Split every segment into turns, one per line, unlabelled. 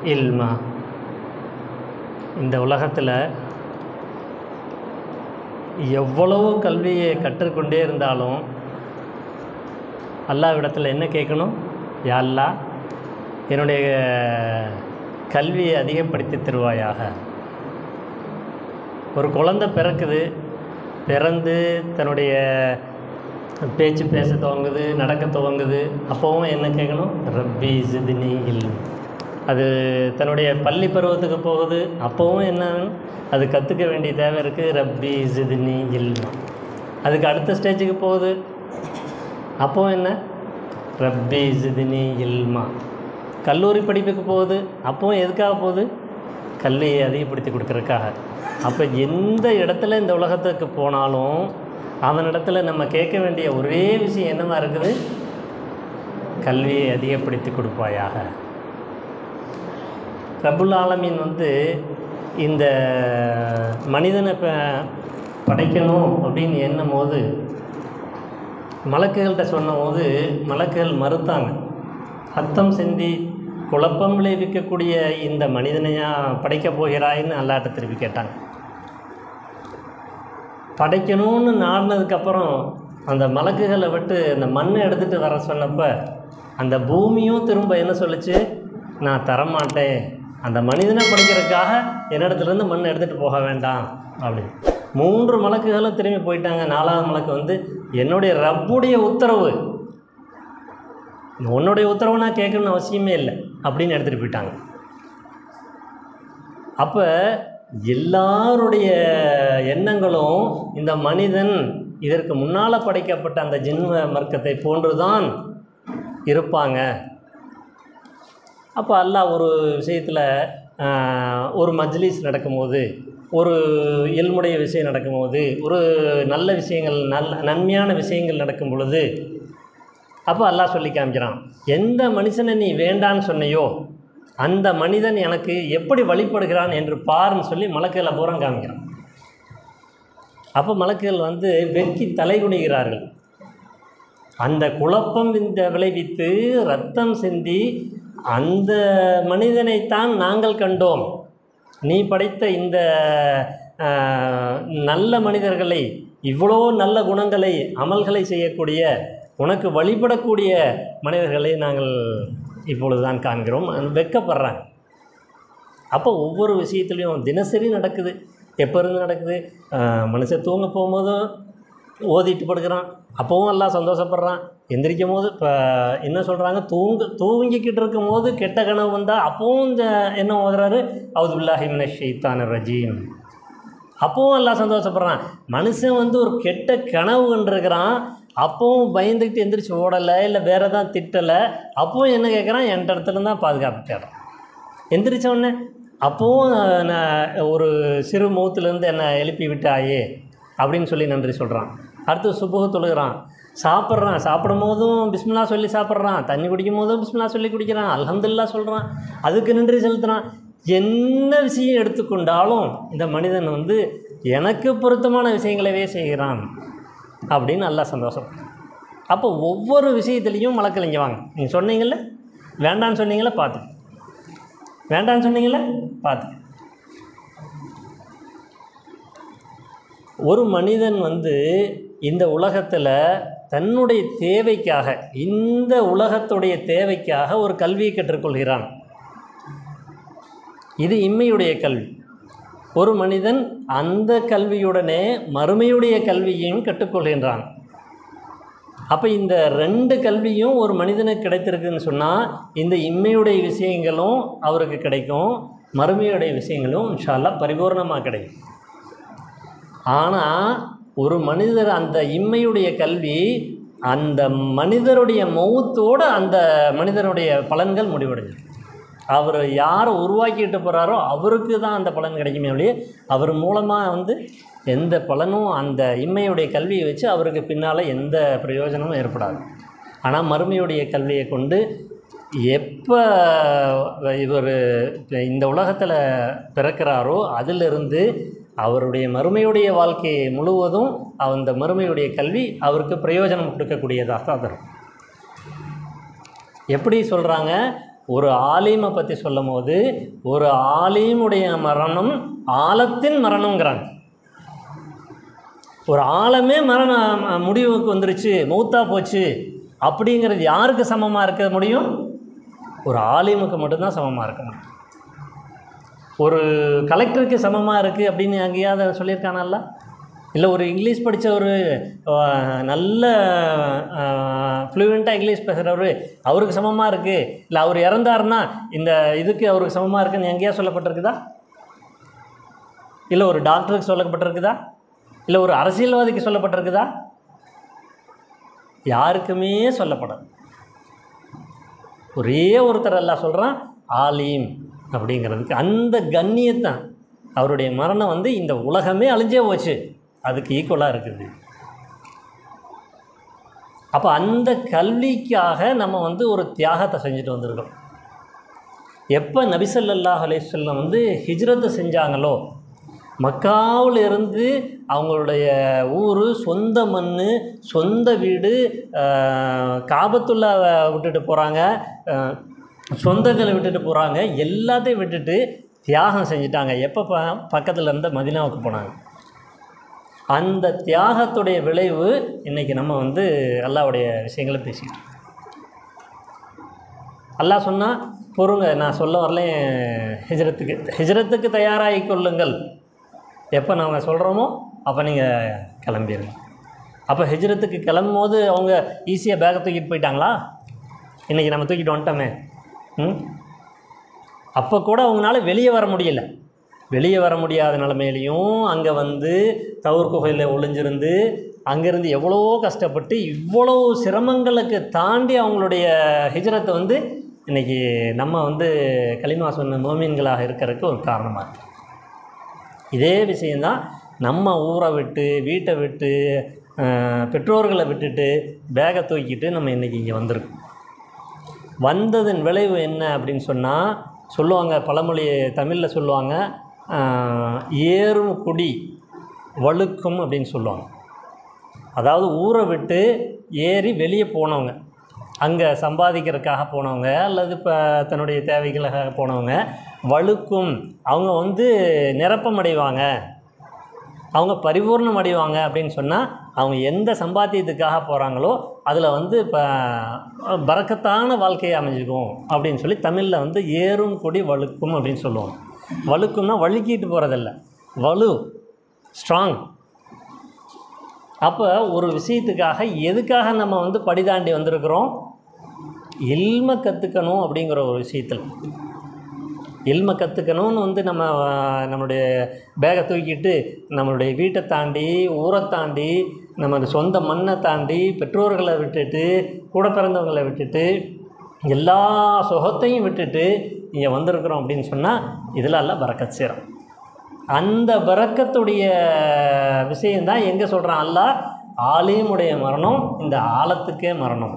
இல்மா இந்த உலகத்தில் எவ்வளவு கல்வியை கற்றுக்கொண்டே இருந்தாலும் அல்லாவிடத்தில் என்ன கேட்கணும் யா அல்லாஹ் என்னுடைய கல்வியை அதிகப்படுத்தி தருவாயாக ஒரு குழந்தை பிறக்குது பிறந்து தன்னுடைய பேச்சு பேச துவங்குது நடக்க துவங்குது அப்போவும் என்ன கேட்கணும் ரப்பி ஜிதினி இல் அது தன்னுடைய பள்ளி பருவத்துக்கு போகுது அப்போவும் என்ன அது கற்றுக்க வேண்டிய தேவை இருக்குது ரப்பி ஜிதினி இல்மா அதுக்கு அடுத்த ஸ்டேஜுக்கு போகுது அப்போவும் என்ன ரப்பி ஜிதினி இல்மா கல்லூரி படிப்புக்கு போகுது அப்போவும் எதுக்காக போகுது கல்வியை அதிகப்படுத்தி கொடுக்குறதுக்காக அப்போ எந்த இடத்துல இந்த உலகத்துக்கு போனாலும் அவனிடத்துல நம்ம கேட்க வேண்டிய ஒரே விஷயம் என்னவா இருக்குது கல்வியை அதிகப்படுத்தி கொடுப்பாயாக ரபுல் ஆலமீன் வந்து இந்த மனிதனை ப படைக்கணும் அப்படின்னு எண்ணும் போது மலக்குகள்கிட்ட சொன்னபோது மலக்குகள் மறுத்தாங்க அத்தம் சிந்தி குழப்பம் விளைவிக்கக்கூடிய இந்த மனிதனையா படைக்கப் போகிறாய்ன்னு அல்லாட்ட திருப்பி கேட்டாங்க படைக்கணும்னு நாடினதுக்கப்புறம் அந்த மலக்குகளை விட்டு அந்த மண்ணை எடுத்துகிட்டு வர சொன்னப்ப அந்த பூமியும் திரும்ப என்ன சொல்லுச்சு நான் தரமாட்டேன் அந்த மனிதனை படைக்கிறதுக்காக என்னிடத்துலேருந்து மண் எடுத்துகிட்டு போக வேண்டாம் அப்படின்னு மூன்று மலக்குகளும் திரும்பி போயிட்டாங்க நாலாவது மலக்கு வந்து என்னுடைய ரப்புடைய உத்தரவு உன்னுடைய உத்தரவு நான் கேட்கணும்னு அவசியமே இல்லை அப்படின்னு எடுத்துகிட்டு போயிட்டாங்க அப்போ எல்லாருடைய எண்ணங்களும் இந்த மனிதன் இதற்கு முன்னால் படைக்கப்பட்ட அந்த ஜின்ம மர்க்கத்தை போன்றுதான் இருப்பாங்க அப்போ அல்லாஹ் ஒரு விஷயத்தில் ஒரு மஜ்லிஸ் நடக்கும்போது ஒரு இல்முடைய விஷயம் நடக்கும்போது ஒரு நல்ல விஷயங்கள் நல்ல நன்மையான விஷயங்கள் நடக்கும் பொழுது அப்போ அல்லாஹ் சொல்லி காமிக்கிறான் எந்த மனுஷனை நீ வேண்டான்னு சொன்னையோ அந்த மனிதன் எனக்கு எப்படி வழிபடுகிறான் என்று பாருன்னு சொல்லி மலக்குகளை பூரம் காமிக்கிறான் அப்போ மலக்குகள் வந்து வெட்கி தலைகுனிகிறார்கள் அந்த குழப்பம் இந்த விளைவித்து ரத்தம் சிந்தி அந்த மனிதனைத்தான் நாங்கள் கண்டோம் நீ படைத்த இந்த ஆஹ், நல்ல மனிதர்களை இவ்வளோ நல்ல குணங்களை அமல்களை செய்யக்கூடிய உனக்கு வழிபடக்கூடிய மனிதர்களை நாங்கள் இப்பொழுதுதான் காண்கிறோம் வெக்கப்படுறாங்க அப்போ ஒவ்வொரு விஷயத்துலையும் தினசரி நடக்குது எப்போ இருந்து நடக்குது ஆஹ், மனுஷன் தூங்க போகும்போதும் ஓதிட்டு படுக்கிறான் அப்போவும் எல்லாம் சந்தோஷப்படுறான் எந்திரிக்கும் போது இப்போ என்ன சொல்கிறாங்க தூங்கு தூங்கிக்கிட்டு இருக்கும் போது கெட்ட கனவு வந்தால் அப்போவும் இந்த என்ன ஓதுறாரு அவுதுல்லாஹிமின ஷெய்தான் ரஜீம் அப்போவும் எல்லாம் சந்தோஷப்படுறான் மனுஷன் வந்து ஒரு கெட்ட கனவு கண்டிருக்கிறான் அப்போவும் பயந்துக்கிட்டு எந்திரிச்சு ஓடலை இல்லை வேறு எதாவது திட்டலை அப்போவும் என்ன கேட்குறான் என் இடத்துல தான் பாதுகாப்பு தேடுறான் எந்திரிச்ச உடனே அப்போவும் நான் ஒரு சிறு மௌத்துலேருந்து என்னை எழுப்பி விட்டாயே அப்படின்னு சொல்லி நன்றி சொல்கிறான் அடுத்து சுபுக தொழுகிறான் சாப்பிட்றான் சாப்பிடும் போதும் பிஸ்மில்லா சொல்லி சாப்பிட்றான் தண்ணி குடிக்கும் போதும் பிஸ்மில்லா சொல்லி குடிக்கிறான் அல்ஹம்துலில்லா சொல்கிறான் அதுக்கு நன்றி செலுத்துகிறான் என்ன விஷயம் எடுத்துக்கொண்டாலும் இந்த மனிதன் வந்து எனக்கு பொருத்தமான விஷயங்களவே செய்கிறான் அப்படின்னு நல்லா சந்தோஷம் அப்போ ஒவ்வொரு விஷயத்துலேயும் மலக்கலைங்க வாங்க நீங்கள் சொன்னீங்கல்ல வேண்டான்னு சொன்னீங்களே பார்த்து வேண்டான்னு சொன்னீங்களே பார்த்து ஒரு மனிதன் வந்து இந்த உலகத்தில் தன்னுடைய தேவைக்காக இந்த உலகத்துடைய தேவைக்காக ஒரு கல்வியை கற்றுக்கொள்கிறான் இது இம்மையுடைய கல்வி ஒரு மனிதன் அந்த கல்வியுடனே மறுமையுடைய கல்வியையும் கற்றுக்கொள்கின்றான் அப்போ இந்த ரெண்டு கல்வியும் ஒரு மனிதனுக்கு கிடைத்திருக்குன்னு சொன்னால் இந்த இம்மையுடைய விஷயங்களும் அவருக்கு கிடைக்கும் மறுமையுடைய விஷயங்களும் இன்ஷால்லா பரிபூர்ணமாக கிடைக்கும் ஆனால் ஒரு மனிதர் அந்த இம்மையுடைய கல்வி அந்த மனிதருடைய மௌத்தோடு அந்த மனிதனுடைய பலன்கள் முடிவடைஞ்சிடும் அவர் யாரை உருவாக்கிட்டு போகிறாரோ அவருக்கு தான் அந்த பலன் கிடைக்குமே ஒழிய அவர் மூலமாக வந்து எந்த பலனும் அந்த இம்மையுடைய கல்வியை வச்சு அவருக்கு பின்னால் எந்த பிரயோஜனமும் ஏற்படாது ஆனால் மறுமையுடைய கல்வியை கொண்டு எப்போ இவர் இந்த உலகத்தில் பிறக்கிறாரோ அதிலிருந்து அவருடைய மறுமையுடைய வாழ்க்கை முழுவதும் அந்த மறுமையுடைய கல்வி அவருக்கு பிரயோஜனம் கொடுக்கக்கூடியதாக தான் தரும் எப்படி சொல்கிறாங்க ஒரு ஆலீமை பற்றி சொல்லும் போது ஒரு ஆலீமுடைய மரணம் ஆழத்தின் மரணங்கிறாங்க ஒரு ஆழமே மரண ம- முடிவுக்கு வந்துருச்சு மௌத்தா போச்சு அப்படிங்கிறது யாருக்கு சமமாக இருக்க முடியும் ஒரு ஆலிமுக்கு மட்டும்தான் சமமாக இருக்க முடியும் ஒரு கலெக்டருக்கு சமமாக இருக்குது அப்படின்னு எங்கேயாவது சொல்லியிருக்கானல்ல இல்லை ஒரு இங்கிலீஷ் படித்த ஒரு அஹ், நல்ல ஃப்ளூயண்ட்டாக இங்கிலீஷ் பேசுகிறவர் அவருக்கு சமமாக இருக்குது இல்லை அவர் இறந்தாருன்னா இந்த இதுக்கு அவருக்கு சமமாக இருக்குன்னு எங்கேயா சொல்லப்பட்டிருக்குதா இல்லை ஒரு டாக்டருக்கு சொல்லப்பட்டிருக்குதா இல்லை ஒரு அரசியல்வாதிக்கு சொல்லப்பட்டிருக்குதா யாருக்குமே சொல்லப்படாது ஒரே ஒருத்தர் எல்லாம் சொல்கிறான் ஆலீம் அப்படிங்கிறதுக்கு அந்த கண்ணியத்தான் அவருடைய மரணம் வந்து இந்த உலகமே அழிஞ்சே போச்சு அதுக்கு ஈக்குவலாக இருக்குது அப்போ அந்த கல்விக்காக நம்ம வந்து ஒரு தியாகத்தை செஞ்சுட்டு வந்திருக்கோம் எப்போ நபிசல்லாஹ் அலையம் வந்து ஹிஜ்ரத்து செஞ்சாங்களோ மக்காவில் இருந்து அவங்களுடைய ஊர் சொந்த மண் சொந்த வீடு ஆஹ், காபத்துல்லாவை விட்டுட்டு போகிறாங்க சொந்தங்களை விட்டுட்டு போகிறாங்க எல்லாத்தையும் விட்டுட்டு தியாகம் செஞ்சிட்டாங்க எப்போ ப பக்கத்தில் இருந்த மதினாவுக்கு போனாங்க அந்த தியாகத்துடைய விளைவு இன்றைக்கி நம்ம வந்து அல்லாவுடைய விஷயங்களை பேசிக்கிட்டு இருக்கோம். அல்லாஹ் சொன்னால் பொறுங்க நான் சொல்ல வரலேன் ஹிஜ்ரத்துக்கு ஹிஜ்ரத்துக்கு தயாராகி கொள்ளுங்கள் எப்போ நாங்கள் சொல்கிறோமோ அப்போ நீங்கள் கிளம்பிடுங்க அப்போ ஹிஜ்ரத்துக்கு கிளம்பும் போது அவங்க ஈஸியாக பேக்கை தூக்கிட்டு போயிட்டாங்களா இன்றைக்கி நம்ம தூக்கிட்டு வந்துட்டோமே ம் அப்போ கூட அவங்களால வெளியே வர முடியல வெளியே வர முடியாத நிலமையிலையும் அங்கே வந்து தவுர் குகையில் ஒளிஞ்சிருந்து அங்கேருந்து எவ்வளோ கஷ்டப்பட்டு இவ்வளோ சிரமங்களுக்கு தாண்டி அவங்களுடைய ஹிஜ்ரத்தை வந்து இன்றைக்கி நம்ம வந்து களிமா சொன்ன மோமீன்களாக இருக்கிறதுக்கு ஒரு காரணமாக இருக்குது இதே விஷயந்தான் நம்ம ஊரை விட்டு வீட்டை விட்டு அஹ், பெற்றோர்களை விட்டுட்டு பேகை தூக்கிட்டு நம்ம இன்றைக்கி இங்கே வந்திருக்கோம் வந்ததன் விளைவு என்ன அப்படின்னு சொன்னால் சொல்லுவாங்க பழமொழி தமிழில் சொல்லுவாங்க ஆஹ், ஏறும் குடி வழுக்கும் அப்படின்னு சொல்லுவாங்க அதாவது ஊரை விட்டு ஏறி வெளியே போனவங்க அங்கே சம்பாதிக்கிறதுக்காக போனவங்க அல்லது இப்போ தன்னுடைய தேவைகளுக்காக போனவங்க வழுக்கும் அவங்க வந்து நிரப்பம் அடைவாங்க அவங்க பரிபூர்ணம் அடைவாங்க அப்படின்னு சொன்னால் அவங்க எந்த சம்பாத்தியத்துக்காக போகிறாங்களோ அதில் வந்து இப்போ பறக்கத்தான வாழ்க்கையை அமைஞ்சிக்கும் அப்படின்னு சொல்லி தமிழில் வந்து ஏறும் கொடி வழுக்கும் அப்படின்னு சொல்லுவாங்க வழுக்கும்னா வழுக்கிட்டு போகிறதில்ல வலு ஸ்ட்ராங் அப்போ ஒரு விஷயத்துக்காக எதுக்காக நம்ம வந்து படிதாண்டி வந்திருக்கிறோம் இல்ம கற்றுக்கணும் அப்படிங்கிற ஒரு விஷயத்தில் இல்ம கற்றுக்கணும்னு வந்து நம்ம அஹ், நம்மளுடைய பேகை தூக்கிட்டு நம்மளுடைய வீட்டை தாண்டி ஊரை தாண்டி நம்ம சொந்த மண்ணை தாண்டி பெற்றோர்களை விட்டுட்டு கூட பிறந்தவங்களை விட்டுட்டு எல்லா சுகத்தையும் விட்டுட்டு இங்கே வந்திருக்கிறோம் அப்படின்னு சொன்னால் இதில் எல்லாம் பறக்கத் சேரும் அந்த பறக்கத்துடைய விஷயந்தான் எங்கே சொல்கிறான் அல்லாஹ் ஆலீமுடைய மரணம் இந்த ஆழத்துக்கே மரணம்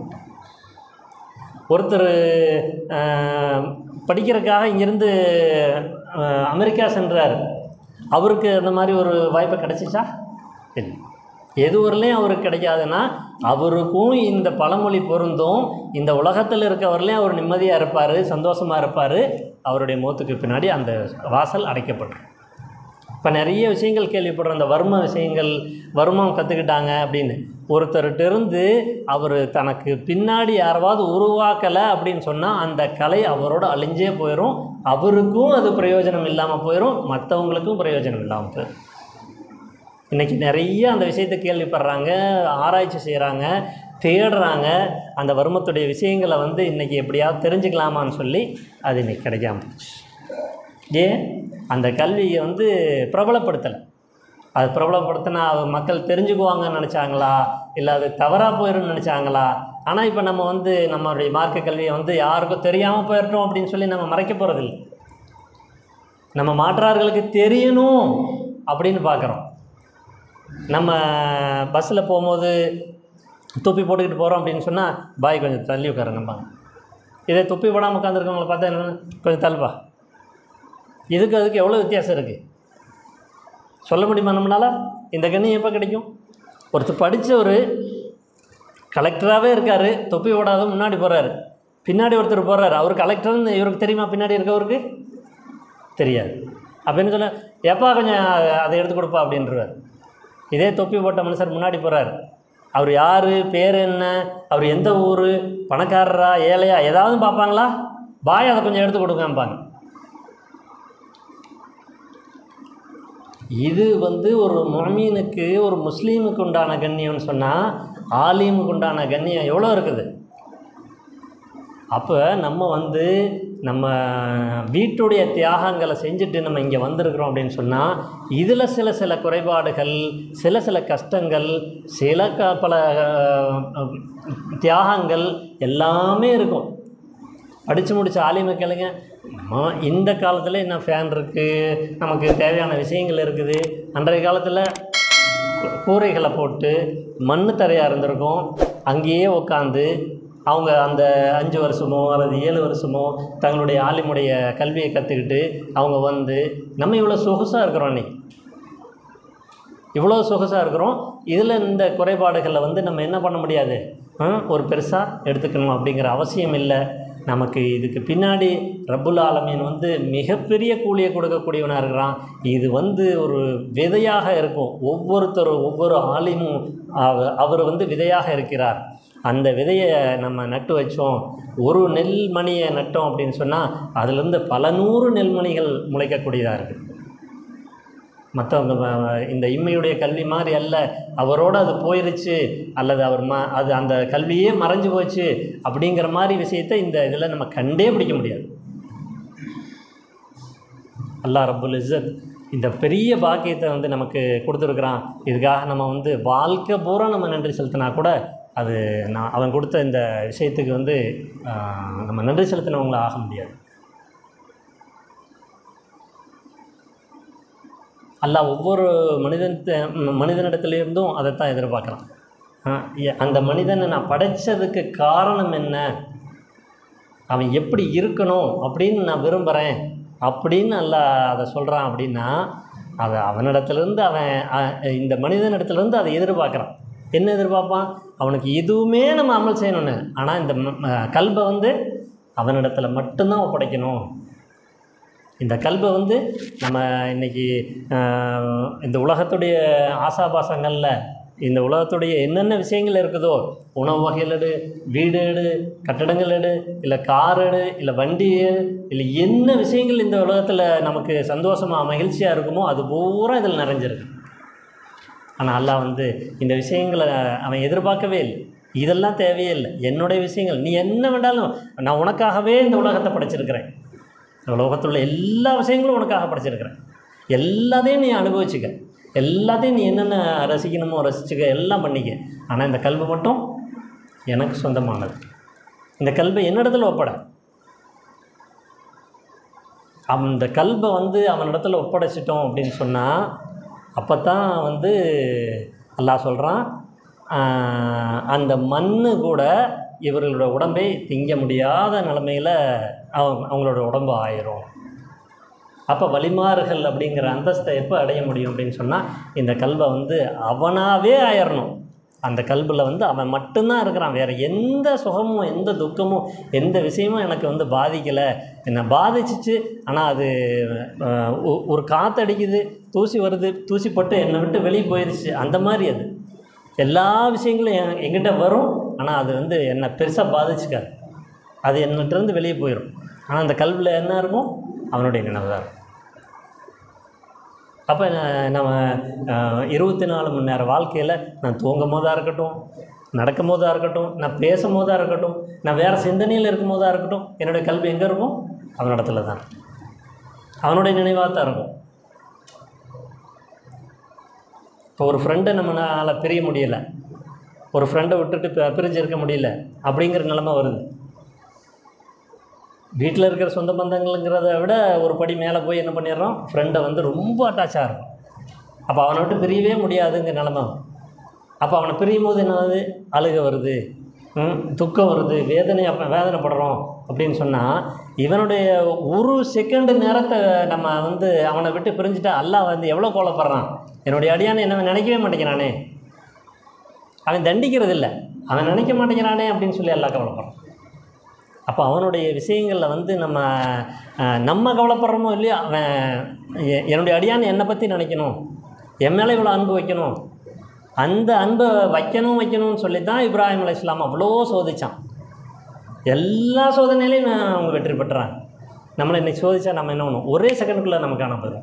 ஒருத்தர் அஹ், படிக்கிறதுக்காக இங்கேருந்து அஹ், அமெரிக்கா சென்றார் அவருக்கு அந்த மாதிரி ஒரு வாய்ப்பு கிடைச்சிச்சா இல்லை எது வரலையும் அவருக்கு கிடைக்காதுன்னா அவருக்கும் இந்த பழமொழி பொருந்தும் இந்த உலகத்தில் இருக்கவர்களையும் அவர் நிம்மதியாக இருப்பார் சந்தோஷமாக இருப்பார் அவருடைய மூத்துக்கு பின்னாடி அந்த வாசல் அடைக்கப்படும் இப்போ நிறைய விஷயங்கள் கேள்விப்படுறோம் அந்த வர்ம விஷயங்கள் வர்மம் கற்றுக்கிட்டாங்க அப்படின்னு ஒருத்தர்கிட்ட இருந்து அவர் தனக்கு பின்னாடி யாராவது உருவாக்கலை அப்படின்னு சொன்னால் அந்த கலை அவரோட அழிஞ்சே போயிடும் அவருக்கும் அது பிரயோஜனம் இல்லாமல் போயிடும் மற்றவங்களுக்கும் பிரயோஜனம் இல்லாமல் போயிடும் இன்றைக்கி நிறைய அந்த விஷயத்தை கேள்விப்படுறாங்க ஆராய்ச்சி செய்கிறாங்க தேடுறாங்க அந்த வர்மத்துடைய விஷயங்களை வந்து இன்றைக்கி எப்படியாவது தெரிஞ்சுக்கலாமான்னு சொல்லி அது இன்றைக்கி கிடைக்காம போச்சு ஏன் அந்த கல்வியை வந்து பிரபலப்படுத்தலை அது பிரபலப்படுத்தினா அது மக்கள் தெரிஞ்சுக்குவாங்கன்னு நினச்சாங்களா இல்லை அது தவறாக போயிடும்னு நினச்சாங்களா ஆனால் இப்போ நம்ம வந்து நம்மளுடைய மார்க்க கல்வியை வந்து யாருக்கும் தெரியாமல் போயிட்டோம் அப்படின்னு சொல்லி நம்ம மறைக்க போகிறதில்ல நம்ம மாற்றார்களுக்கு தெரியணும் அப்படின்னு பார்க்குறோம் நம்ம பஸ்ஸில் போகும்போது தொப்பி போட்டுக்கிட்டு போகிறோம் அப்படின்னு சொன்னால் பாய் கொஞ்சம் தள்ளி உட்காருங்கம்பாங்க இதே தொப்பி போடாமல் உட்காந்துருக்கவங்கள பார்த்தா என்ன கொஞ்சம் தள்ளுப்பா இதுக்கு அதுக்கு எவ்வளோ வித்தியாசம் இருக்குது சொல்ல முடியுமா நம்மளால் இந்த கண்ணி எப்போ கிடைக்கும் ஒருத்தர் படித்த ஒரு கலெக்டராகவே இருக்கார் தொப்பி போடாத முன்னாடி போகிறாரு பின்னாடி ஒருத்தர் போகிறார் அவர் கலெக்டர்னு இவருக்கு தெரியுமா பின்னாடி இருக்கவருக்கு தெரியாது அப்போ என்ன சொல்ல எப்பா கொஞ்சம் அதை எடுத்து கொடுப்பா அப்படின்றவார் இதே தொப்பி போட்ட மனுஷர் முன்னாடி போகிறார் அவர் யார் பேர் என்ன அவர் எந்த ஊர் பணக்காரரா ஏழையா ஏதாவது பார்ப்பாங்களா பாய் அதை கொஞ்சம் எடுத்து கொடுங்கம்பாங்க இது வந்து ஒரு மொமீனுக்கு ஒரு முஸ்லீமுக்கு உண்டான கண்ணியம்னு சொன்னால் ஆலீமுக்கு உண்டான கண்ணியம் எவ்வளோ இருக்குது அப்போ நம்ம வந்து நம்ம வீட்டுடைய தியாகங்களை செஞ்சுட்டு நம்ம இங்கே வந்திருக்கிறோம் அப்படின்னு சொன்னால் இதில் சில சில குறைபாடுகள் சில சில கஷ்டங்கள் சில க பல அஹ், தியாகங்கள் எல்லாமே இருக்கும் படித்து முடித்த ஆலிமை கேளுங்க நம்ம இந்த காலத்தில் என்ன ஃபேன் இருக்குது நமக்கு தேவையான விஷயங்கள் இருக்குது அன்றைய காலத்தில் கூரைகளை போட்டு மண் தரையாக இருந்திருக்கும் அங்கேயே உட்காந்து அவங்க அந்த அஞ்சு வருஷமோ அல்லது ஏழு வருஷமோ தங்களுடைய ஆலிமுடைய கல்வியை கற்றுக்கிட்டு அவங்க வந்து நம்ம இவ்வளோ சொகுசாக இருக்கிறோம் இன்னைக்கு இவ்வளோ சொகுசாக இருக்கிறோம் இதில் இந்த குறைபாடுகளை வந்து நம்ம என்ன பண்ண முடியாது ஆ, ஒரு பெருசாக எடுத்துக்கணும் அப்படிங்கிற அவசியம் இல்லை நமக்கு இதுக்கு பின்னாடி ரப்புல் ஆலமீன் வந்து மிகப்பெரிய கூலியை கொடுக்கக்கூடியவனாக இருக்கிறான் இது வந்து ஒரு விதையாக இருக்கும் ஒவ்வொருத்தரும் ஒவ்வொரு ஆலிமும் அவ- அவர் வந்து விதையாக இருக்கிறார் அந்த விதையை நம்ம நட்டு வச்சோம் ஒரு நெல் மணியை நட்டோம் அப்படின்னு சொன்னால் அதுலேருந்து பல நூறு நெல்மணிகள் முளைக்கக்கூடியதாக இருக்குது மற்றவங்க வ- இந்த இம்மையுடைய கல்வி மாதிரி அல்ல அவரோட அது போயிருச்சு அல்லது அவர் ம அது அந்த கல்வியே மறைஞ்சு போச்சு அப்படிங்கிற மாதிரி விஷயத்தை இந்த இதில் நம்ம கண்டே பிடிக்க முடியாது அல்லாஹ் ரப்புல் இஸ்ஸத் இந்த பெரிய பாக்கியத்தை வந்து நமக்கு கொடுத்துருக்குறான் இதுக்காக நம்ம வந்து வாழ்க்கை பூரா நம்ம நன்றி செலுத்தினா கூட அது நான் அவன் கொடுத்த இந்த விஷயத்துக்கு வந்து ஆஹ், நம்ம நன்றி செலுத்தினவங்கள ஆக முடியாது அல்லாஹ் ஒவ்வொரு மனிதன் மனிதனிடத்துலேருந்தும் அதைத்தான் எதிர்பார்க்குறான் ஆஹ் எ- அந்த மனிதனை நான் படைச்சதுக்கு காரணம் என்ன அவன் எப்படி இருக்கணும் அப்படின்னு நான் விரும்புகிறேன் அப்படின்னு அல்லாஹ் அதை சொல்கிறான் அப்படின்னா அதை அவனிடத்துலேருந்து அவன் அ- இந்த மனிதனிடத்துலேருந்து அதை எதிர்பார்க்குறான் என்ன எதிர்பார்ப்பான் அவனுக்கு எதுவுமே நம்ம அமல் செய்யணும்னு ஆனால் இந்த ம- ம- கல்பை வந்து அவனிடத்துல மட்டும்தான் ஒப்படைக்கணும் இந்த கல்வை வந்து நம்ம இன்னைக்கு ஆஹ், இந்த உலகத்துடைய ஆசாபாசங்களில் இந்த உலகத்துடைய என்னென்ன விஷயங்கள் இருக்குதோ உணவு வகைகள் எடு வீடு எடு கட்டடங்கள் எடு இல்லை கார் எடு இல்லை வண்டி எடு இல்லை என்ன விஷயங்கள் இந்த உலகத்தில் நமக்கு சந்தோஷமாக மகிழ்ச்சியாக இருக்குமோ அது பூரா இதில் நிறைஞ்சிருக்கு ஆனால் அல்லாஹ் வந்து இந்த விஷயங்களை அவன் எதிர்பார்க்கவே இல்லை இதெல்லாம் தேவையே இல்லை என்னுடைய விஷயங்கள் நீ என்ன வேண்டாலும் நான் உனக்காகவே இந்த உலகத்தை படைச்சிருக்கிறேன் இந்த உலகத்தில் உள்ள எல்லா விஷயங்களும் உனக்காக படைச்சிருக்கிறேன் எல்லாத்தையும் நீ அனுபவிச்சுக்க எல்லாத்தையும் நீ என்னென்ன ரசிக்கணுமோ ரசிச்சுக்க எல்லாம் பண்ணிக்க ஆனால் இந்த கல்வி மட்டும் எனக்கு சொந்தமானது இந்த கல்வை என்னிடத்துல ஒப்படை அந்த கல்வை வந்து அவனிடத்துல ஒப்படைச்சிட்டோம் அப்படின்னு சொன்னால் அப்போ தான் வந்து அல்லாஹ் சொல்கிறான் அந்த மண் கூட இவர்களோட உடம்பை திங்க முடியாத நிலமையில் அவங்க அவங்களோட உடம்பு ஆயிரும் அப்போ வழிமாறுகள் அப்படிங்கிற அந்தஸ்தை எப்போ அடைய முடியும் அப்படின்னு சொன்னால் இந்த கல்வை வந்து அவனாவே ஆயிரணும் அந்த கல்பில் வந்து அவன் மட்டும்தான் இருக்கிறான் வேறு எந்த சுகமும் எந்த துக்கமும் எந்த விஷயமும் எனக்கு வந்து பாதிக்கலை என்னை பாதிச்சிச்சு ஆனால் அது அஹ், ஒ- ஒரு காற்று அடிக்குது தூசி வருது தூசி பட்டு என்னை விட்டு வெளியே போயிடுச்சு அந்த மாதிரி அது எல்லா விஷயங்களும் என் எங்கிட்ட வரும் ஆனால் அது வந்து என்னை பெருசாக பாதிச்சுக்காது அது என்னகிட்டேருந்து வெளியே போயிடும் ஆனால் அந்த கல்வியில் என்ன இருக்கும் அவனுடைய நினைவு தான் இருக்கும் அப்போ நம்ம அஹ், இருபத்தி நாலு மணி நேர வாழ்க்கையில் நான் தூங்கும் போதாக இருக்கட்டும் நடக்கும் போதாக இருக்கட்டும் நான் பேசும் போதாக இருக்கட்டும் நான் வேறு சிந்தனையில் இருக்கும் போதாக இருக்கட்டும் என்னுடைய கல்வி எங்கே இருக்கும் அவனிடத்துல தான் அவனுடைய நினைவாக தான் இருக்கும் இப்போ ஒரு ஃப்ரெண்டை நம்மளால் பிரிய முடியலை ஒரு ஃப்ரெண்டை விட்டுட்டு பி- பிரிஞ்சு இருக்க முடியல அப்படிங்கிற நிலைமை வருது வீட்டில் இருக்கிற சொந்த பந்தங்களுங்கிறத விட ஒரு படி மேலே போய் என்ன பண்ணிடுறோம் ஃப்ரெண்டை வந்து ரொம்ப அட்டாச்சாக இருக்கும் அப்போ அவனை விட்டு பிரியவே முடியாதுங்கிற நிலமை அப்போ அவனை பிரியும் போது என்ன ஆகுது அழுக வருது ம், துக்கம் வருது வேதனை அப்போ வேதனைப்படுறோம் அப்படின்னு சொன்னால் இவனுடைய ஒரு செகண்டு நேரத்தை நம்ம வந்து அவனை விட்டு பிரிஞ்சுட்டா அல்லாஹ் வந்து எவ்வளோ கோலப்படுறான் என்னுடைய அடியானை என்ன நினைக்கவே மாட்டேங்கிறானே அவன் தண்டிக்கிறது இல்லை அவன் நினைக்க மாட்டேங்கிறானே அப்படின்னு சொல்லி எல்லாம் கவலைப்படுறான் அப்போ அவனுடைய விஷயங்களில் வந்து நம்ம அஹ், நம்ம கவலைப்படுறோமோ இல்லையோ அவன் எ- என்னுடைய அடியான் என்னை பற்றி நினைக்கணும் என் மேலே இவ்வளோ அன்பு வைக்கணும் அந்த அன்பை வைக்கணும் வைக்கணும்னு சொல்லி தான் இப்ராஹிம் அலை இஸ்லாம் அவ்வளோ சோதிச்சான் எல்லா சோதனையிலையும் நான் அவங்க வெற்றி பெற்றாங்க நம்மளை இன்னைக்கு சோதிச்சா நம்ம என்ன பண்ணுவோம் ஒரே செகண்டுக்குள்ளே நம்ம காணப்படும்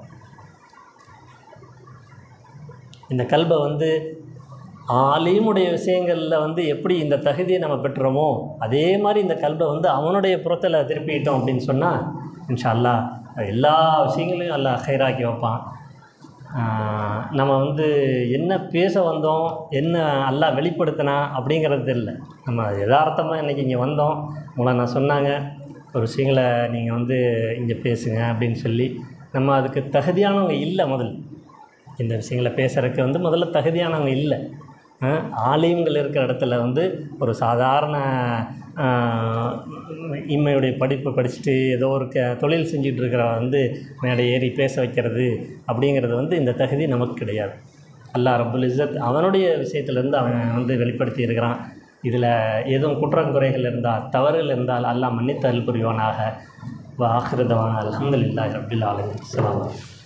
இந்த கல்பை வந்து ஆலீமுடைய விஷயங்களில் வந்து எப்படி இந்த தகுதியை நம்ம பெற்றுறோமோ அதே மாதிரி இந்த கல்பை வந்து அவனுடைய புறத்தில் திருப்பிட்டோம் அப்படின்னு சொன்னால் இன்ஷா அல்லாஹ் எல்லா விஷயங்களையும் அல்லாஹ் ஹைராக்கி வைப்பான் ஆஹ் நம்ம வந்து என்ன பேச வந்தோம் என்ன அல்லாஹ் வெளிப்படுத்தினா அப்படிங்கிறது இல்லை நம்ம யதார்த்தமாக இன்றைக்கி இங்கே வந்தோம் உங்களை நான் சொன்னாங்க ஒரு விஷயங்களை நீங்கள் வந்து இங்கே பேசுங்க அப்படின்னு சொல்லி நம்ம அதுக்கு தகுதியானவங்க இல்லை முதல்ல இந்த விஷயங்களை பேசுகிறதுக்கு வந்து முதல்ல தகுதியானவங்க இல்லை அஹ் ஆலயங்கள் இருக்கிற இடத்துல வந்து ஒரு சாதாரண ஆஹ், இம்மையுடைய படிப்பு படிச்சுட்டு ஏதோ ஒரு க தொழில் செஞ்சுட்டு இருக்கிற வந்து மேடை ஏறி பேச வைக்கிறது அப்படிங்கிறது வந்து இந்த தகுதி நமக்கு கிடையாது அல்லாஹ் ரப்புல் இஸ்ஸத் அவனுடைய விஷயத்துலேருந்து அவன் வந்து வெளிப்படுத்தி இருக்கிறான் இதில் எதுவும் குற்றங்குறைகள் இருந்தால் தவறுகள் இருந்தால் அல்லாஹ் மன்னித்தல் புரிவானாக வாஹிருதவான அல்ஹம்துலில்லாஹி ரப்பில் ஆலமீன் அஸ்ஸலாமு அலைக்கும்